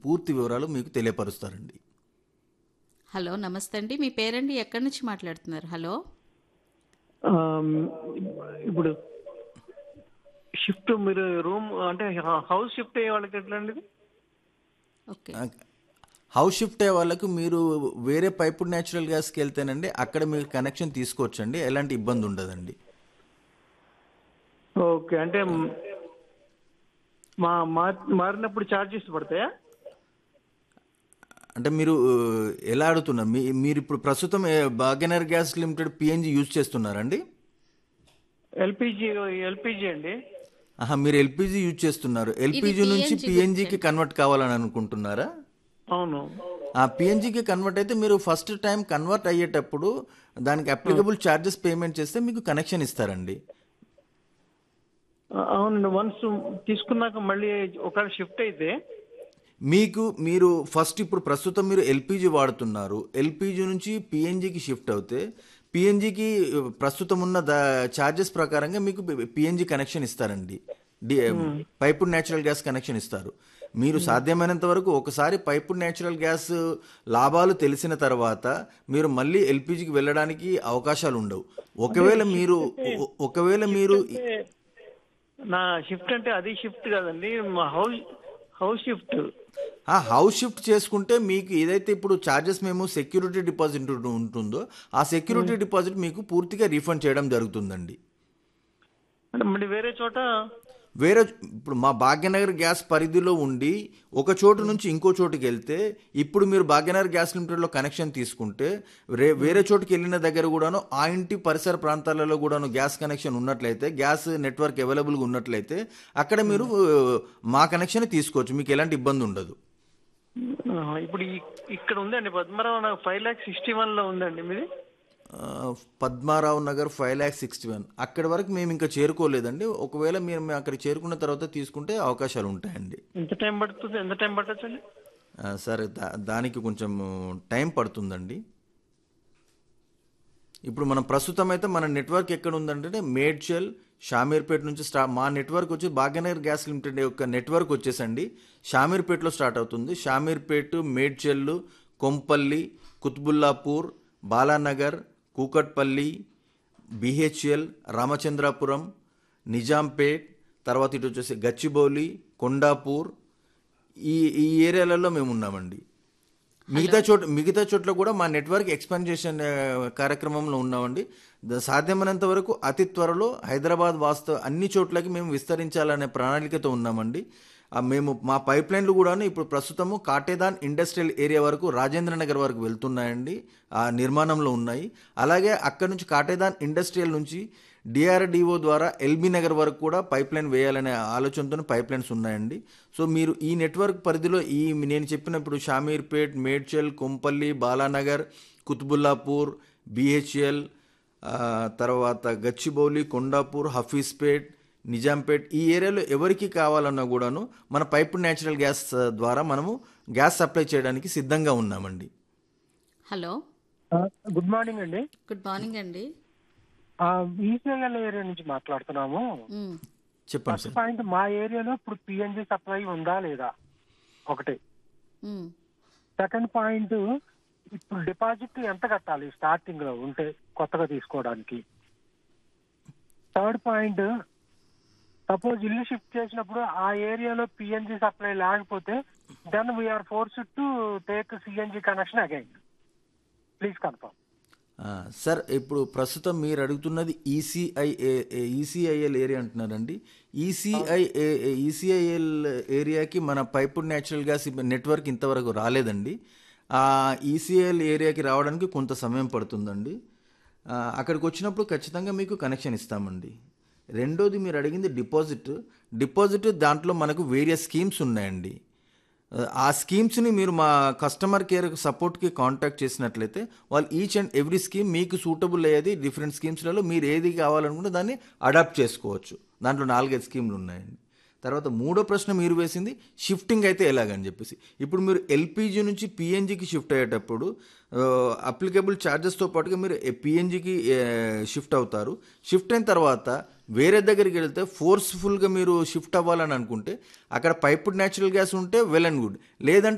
పూర్తి వివరాలు మీకు తెలియపరుస్తారండి హలో నమస్తే అండి మీ పేరండి ఎక్కడి నుంచి మాట్లాడుతున్నారు హలో ఆమ్, ఇప్పుడు షిఫ్ట్ మీరు రూమ్ అంటే హౌస్ షిఫ్ట్ అయ్యే వాళ్ళకి ఎట్లా అండి ఇది? ఓకే ఆ, హౌస్ షిఫ్ట్ అయ్యే వాళ్ళకు మీరు వేరే పైపుడ్ న్యాచురల్ గ్యాస్కి వెళ్తేనండి అక్కడ మీరు కనెక్షన్ తీసుకోవచ్చండి ఎలాంటి ఇబ్బంది ఉండదండి ఓకే అంటే మ్, మా మార్- మారినప్పుడు ఛార్జెస్ పడతాయా అంటే మీరు ఆ, ఎలా అడుగుతున్నారు మీ మీరు ఇప్పుడు ప్రస్తుతం ఏ, Bhagyanagar gas limited PNG use చేస్తున్నారండి ఎల్పిజి ఎల్పిజి అండి ఆహా మీరు ఎల్పిజి యూజ్ చేస్తున్నారు ఎల్పిజి నుంచి PNG పిఎన్జికి కన్వర్ట్ కావాలని అనుకుంటున్నారా అవును ఆ పిఎన్జికి కన్వర్ట్ అయితే మీరు ఫస్ట్ టైం కన్వర్ట్ అయ్యేటప్పుడు దానికి అప్లికబుల్ ఛార్జెస్ పేమెంట్ చేస్తే మీకు కనెక్షన్ ఇస్తారండి ఆ, అవునండి వన్స్ తీసుకున్నాక మళ్ళీ ఒకవేళ షిఫ్ట్ అయితే మీకు మీరు ఫస్ట్ ఇప్పుడు ప్రస్తుతం మీరు ఎల్పిజి వాడుతున్నారు ఎల్పిజి నుంచి పిఎన్జికి షిఫ్ట్ అవుతే పిఎన్జికి ప్రస్తుతం ఉన్న ద ఛార్జెస్ ప్రకారంగా మీకు పిఎన్జి కనెక్షన్ ఇస్తారండి the piped natural gas connection ఇస్తారు మీరు సాధ్యమైనంత వరకు ఒకసారి పైపుడ్ న్యాచురల్ గ్యాస్ లాభాలు తెలిసిన తర్వాత మీరు మళ్ళీ ఎల్పిజికి వెళ్ళడానికి అవకాశాలు ఉండవు ఒకవేళ మీరు ఒ- ఒకవేళ మీరు నా షిఫ్ట్ అంటే అది షిఫ్ట్ కాదండి మా హౌస్ హౌస్ షిఫ్ట్ ఆ హౌస్ షిఫ్ట్ చేసుకుంటే మీకు ఏదైతే ఇప్పుడు ఛార్జెస్ మేము సెక్యూరిటీ డిపాజిట్ ఉంటుందో ఆ సెక్యూరిటీ డిపాజిట్ మీకు పూర్తిగా రీఫండ్ చేయడం జరుగుతుందండి అంటే మళ్ళీ వేరే చోట వేరే ఇప్పుడు మా భాగ్యనగర్ గ్యాస్ పరిధిలో ఉండి ఒక చోటు నుంచి ఇంకో చోటుకి వెళ్తే ఇప్పుడు మీరు భాగ్యనగర్ గ్యాస్ లిమిటెడ్లో కనెక్షన్ తీసుకుంటే రే వేరే చోటుకి వెళ్ళిన దగ్గర కూడాను ఆ ఇంటి పరిసర ప్రాంతాలలో కూడాను గ్యాస్ కనెక్షన్ ఉన్నట్లయితే గ్యాస్ నెట్వర్క్ అవైలబుల్గా ఉన్నట్లయితే అక్కడ మీరు ఆ, మా కనెక్షన్ తీసుకోవచ్చు మీకు ఎలాంటి ఇబ్బంది ఉండదు ఆ, ఇప్పుడు ఈ- ఇక్కడ ఉందండి పద్మరావు నాకు ఫైవ్ ల్యాక్ సిక్స్టీ వన్ లో ఉందండి మీది ఆ, Padmarao Nagar five lakh sixty one అక్కడి వరకు మేము ఇంకా చేరుకోలేదండి ఒకవేళ మీరు మేము అక్కడ చేరుకున్న తర్వాత తీసుకుంటే అవకాశాలు ఉంటాయండి ఎంత టైం పడుతుంది ఎంత టైం పట్టచ్చండి ఆ, సరే దా దానికి కొంచెం టైం పడుతుందండి ఇప్పుడు మనం ప్రస్తుతం అయితే మన నెట్వర్క్ ఎక్కడ ఉందంటే మేడ్చల్ షామీర్పేట నుంచి స్టా మా నెట్వర్క్ వచ్చి భాగ్యనగర్ గ్యాస్ లిమిటెడ్ యొక్క నెట్వర్క్ వచ్చేసండి షామీర్పేటలో స్టార్ట్ అవుతుంది షామీర్పేట్ మేడ్చల్ కొంపల్లి కుత్బుల్లాపూర్ బాలానగర్ కూకట్పల్లి బిహెచ్ఎల్ రామచంద్రాపురం నిజాంపేట్ తర్వాత ఇటు వచ్చేసి గచ్చిబౌలి కొండాపూర్ ఈ ఈ ఏరియాలలో మేము ఉన్నామండి మిగతా చోట మిగతా చోట్ల కూడా మా నెట్వర్క్ ఎక్స్పాన్షన్ కార్యక్రమంలో ఉన్నామండి ద- సాధ్యమైనంత వరకు అతి త్వరలో హైదరాబాద్ వాస్తవ అన్ని చోట్లకి మేము విస్తరించాలనే ప్రణాళికతో ఉన్నామండి ఆ మేము మా పైప్ లైన్లు కూడాను ఇప్పుడు ప్రస్తుతము కాటేదాన్ ఇండస్ట్రియల్ ఏరియా వరకు రాజేంద్ర నగర్ వరకు వెళ్తున్నాయండి ఆ నిర్మాణంలో ఉన్నాయి అలాగే అక్కడ నుంచి కాటేదాన్ ఇండస్ట్రియల్ నుంచి డిఆర్డిఓ ద్వారా ఎల్బీ నగర్ వరకు కూడా పైప్ లైన్ వేయాలనే ఆలోచనతో పైప్ లైన్స్ ఉన్నాయండి సో మీరు ఈ నెట్వర్క్ పరిధిలో ఈ నేను చెప్పినప్పుడు షామీర్పేట్ మేడ్చల్ కొంపల్లి బాలానగర్ కుతుబుల్లాపూర్ బిహెచ్ఎల్ తర్వాత గచ్చిబౌలి కొండాపూర్ హఫీజ్పేట్ నిజాంపేట్ ఈ ఏరియాలో ఎవరికి కావాలన్నా కూడాను మన పైప్ న్యాచురల్ గ్యాస్ ఆ, ద్వారా మనము గ్యాస్ సప్లై చేయడానికి సిద్ధంగా ఉన్నామండి హలో గుడ్ మార్నింగ్ అండి గుడ్ మార్నింగ్ అండి ఈసీఎల్ ఏరియా నుంచి మాట్లాడుతున్నాము మ్, చెప్పండి ఫస్ట్ సార్ పాయింట్ మా ఏరియాలో ఇప్పుడు పిఎన్జి సప్లై ఉందా లేదా ఒకటి మ్. సెకండ్ పాయింట్ ఇప్పుడు డిపాజిట్ ఎంత కట్టాలి స్టార్టింగ్ లో ఉంటే కొత్తగా తీసుకోవడానికి థర్డ్ పాయింట్ సపోజ్ ఇల్లు షిఫ్ట్ చేసినప్పుడు ఆ ఏరియాలో పిఎన్జి సప్లై లేకపోతే then we're forced to take CNG connection again please confirm ఆ, సార్ ఇప్పుడు ప్రస్తుతం మీరు అడుగుతున్నది ఈసీఐ ఈసీఐఎల్ ఏరియా అంటున్నారండి ఈసీఐ ఈసీఐఎల్ ఏరియాకి మన పైపుడ్ న్యాచురల్ గ్యాస్ నెట్వర్క్ ఇంతవరకు రాలేదండి ఆ ఈసీఐఎల్ ఏరియాకి రావడానికి కొంత సమయం పడుతుందండి ఆ, అక్కడికి వచ్చినప్పుడు ఖచ్చితంగా మీకు కనెక్షన్ ఇస్తామండి రెండోది మీరు అడిగింది డిపాజిట్ డిపాజిట్ దాంట్లో మనకు వేరియస్ స్కీమ్స్ ఉన్నాయండి ఆ స్కీమ్స్ని మీరు మా కస్టమర్ కేర్ సపోర్ట్కి కాంటాక్ట్ చేసినట్లయితే వాళ్ళు ఈచ్ అండ్ ఎవ్రీ స్కీమ్ మీకు సూటబుల్ అయ్యేది డిఫరెంట్ స్కీమ్స్లలో మీరు ఏది కావాలనుకుంటే దాన్ని అడాప్ట్ చేసుకోవచ్చు దాంట్లో నాలుగైదు స్కీమ్లు ఉన్నాయండి తర్వాత మూడో ప్రశ్న మీరు వేసింది షిఫ్టింగ్ అయితే ఎలాగని చెప్పేసి ఇప్పుడు మీరు ఎల్పిజి నుంచి పిఎన్జికి షిఫ్ట్ అయ్యేటప్పుడు అప్లికబుల్ ఛార్జెస్తో పాటుగా మీరు పిఎన్జికి షిఫ్ట్ అవుతారు షిఫ్ట్ అయిన తర్వాత వేరే దగ్గరికి వెళ్తే ఫోర్స్ఫుల్గా మీరు షిఫ్ట్ అవ్వాలని అనుకుంటే అక్కడ పైపుడ్ న్యాచురల్ గ్యాస్ ఉంటే వెల్ అండ్ గుడ్ లేదంటే